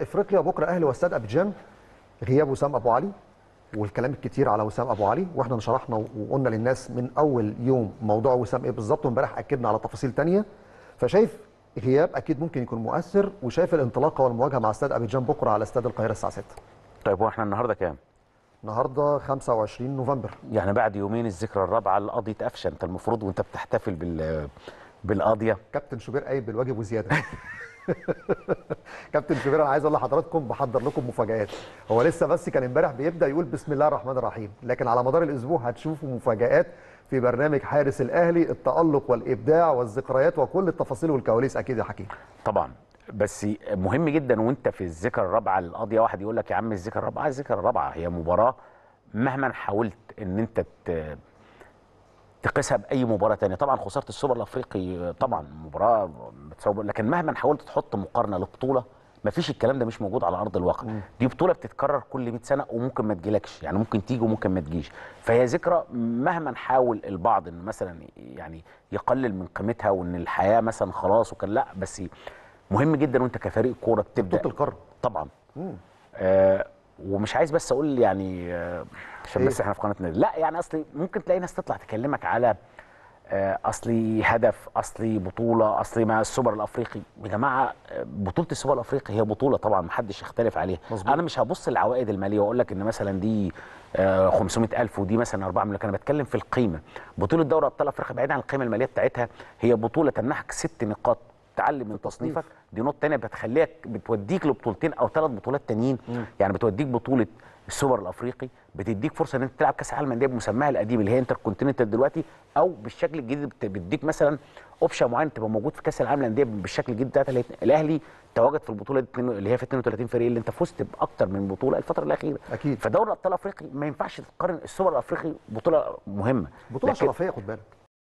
افريقيا بكره اهلي واستاد ابيجان غياب وسام ابو علي والكلام الكتير على وسام ابو علي واحنا شرحنا وقلنا للناس من اول يوم موضوع وسام ايه بالظبط وامبارح اكدنا على تفاصيل تانية فشايف غياب اكيد ممكن يكون مؤثر وشايف الانطلاقه والمواجهه مع استاد ابيجان بكره على استاد القاهره الساعه 6 طيب هو احنا النهارده كام؟ النهارده 25 نوفمبر يعني بعد يومين الذكرى الرابعه لقضيه قفشه انت المفروض وانت بتحتفل بال بالقضيه كابتن شوبير قايل بالواجب وزياده كابتن شوبير انا عايز اقول لحضراتكم بحضر لكم مفاجآت هو لسه بس كان امبارح بيبدا يقول بسم الله الرحمن الرحيم لكن على مدار الاسبوع هتشوفوا مفاجآت في برنامج حارس الاهلي التالق والابداع والذكريات وكل التفاصيل والكواليس اكيد يا حكيم طبعا بس مهم جدا وانت في الذكرى الرابعه للقضيه واحد يقول لك يا عم الذكرى الرابعه الذكرى الرابعه هي مباراه مهما حاولت ان انت ت- تقيسها باي مباراه تانية طبعا خساره السوبر الافريقي طبعا مباراه بتساوي لكن مهما حاولت تحط مقارنه لبطوله ما فيش الكلام ده مش موجود على ارض الواقع دي بطوله بتتكرر كل 100 سنه وممكن ما تجيلكش يعني ممكن تيجي وممكن ما تجيش فهي ذكرى مهما حاول البعض ان مثلا يعني يقلل من قيمتها وان الحياه مثلا خلاص وكان لا بس مهم جدا وانت كفريق كوره بتبدا بطوله القرن طبعا آه ومش عايز بس اقول يعني آه عشان إيه؟ بس احنا في قناه النادي لا يعني اصلي ممكن تلاقي ناس تطلع تكلمك على آه اصلي هدف اصلي بطوله اصلي مع السوبر الافريقي يا جماعه آه، بطوله السوبر الافريقي هي بطوله طبعا ما حدش يختلف عليها مظبوط. انا مش هبص للعوائد الماليه واقول لك ان مثلا دي آه 500000 ودي مثلا 4 مليون لكن انا بتكلم في القيمه بطوله دوري ابطال افريقيا بعيد عن القيمه الماليه بتاعتها هي بطوله تمنحك ست نقاط تعلي من تصنيفك دي نقطه تانية بتخليك بتوديك لبطولتين او ثلاث بطولات تانيين يعني بتوديك بطوله السوبر الافريقي بتديك فرصه ان انت تلعب كاس العالم للانديه بمسماها القديم اللي هي انتر كونتيننتال دلوقتي او بالشكل الجديد بت- بتديك مثلا اوبشن معين تبقى موجود في كاس العالم للانديه بالشكل الجديد بتاعت الاهلي تواجد في البطوله دي اتنين- اللي هي في 32 فريق اللي انت فزت باكتر من بطوله الفتره الاخيره أكيد. فدوري ابطال افريقي ما ينفعش تقارن السوبر الافريقي بطوله مهمه بطوله لكن- شرفيه خد بالك